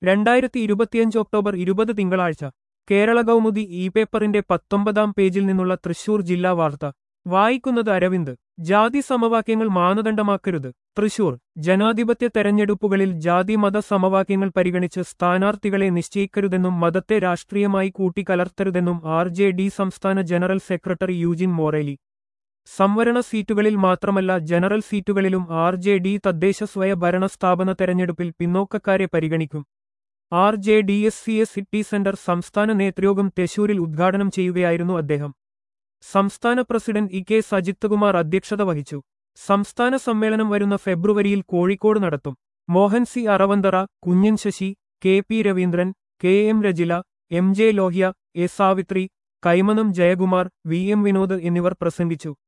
രണ്ടായിരത്തി ഇരുപത്തിയഞ്ച് ഒക്ടോബർ ഇരുപത് തിങ്കളാഴ്ച കേരള കൗമുദി ഇ പേപ്പറിന്റെ പത്തൊമ്പതാം പേജിൽ നിന്നുള്ള തൃശൂർ ജില്ലാ വാർത്ത വായിക്കുന്നത് അരവിന്ദ് ജാതി സമവാക്യങ്ങൾ മാനദണ്ഡമാക്കരുത് തൃശൂർ ജനാധിപത്യ തെരഞ്ഞെടുപ്പുകളിൽ ജാതി മത സമവാക്യങ്ങൾ പരിഗണിച്ച് സ്ഥാനാർത്ഥികളെ നിശ്ചയിക്കരുതെന്നും മതത്തെ രാഷ്ട്രീയമായി കൂട്ടിക്കലർത്തരുതെന്നും ആർ ജെ ഡി സംസ്ഥാന ജനറൽ സെക്രട്ടറി യൂജിൻ മോറേലി സംവരണ സീറ്റുകളിൽ മാത്രമല്ല ജനറൽ സീറ്റുകളിലും ആർ ജെ ഡി തദ്ദേശ സ്വയംഭരണ സ്ഥാപന തെരഞ്ഞെടുപ്പിൽ പിന്നോക്കക്കാരെ പരിഗണിക്കും R J D S C S city centre സംസ്ഥാന നേതൃയോഗം തൃശൂരിൽ ഉദ്ഘാടനം ചെയ്യുകയായിരുന്നു അദ്ദേഹം സംസ്ഥാന president E K Sajith Kumar അധ്യക്ഷത വഹിച്ചു സംസ്ഥാന സമ്മേളനം വരുന്ന ഫെബ്രുവരിയിൽ കോഴിക്കോട് നടത്തും Mohan C Aravanthara Kunjan Sasi K P Raveendran K M Rajila M J Lohya A Savithri Kaimanam Jayakumar V M Vinod എന്നിവർ പ്രസംഗിച്ചു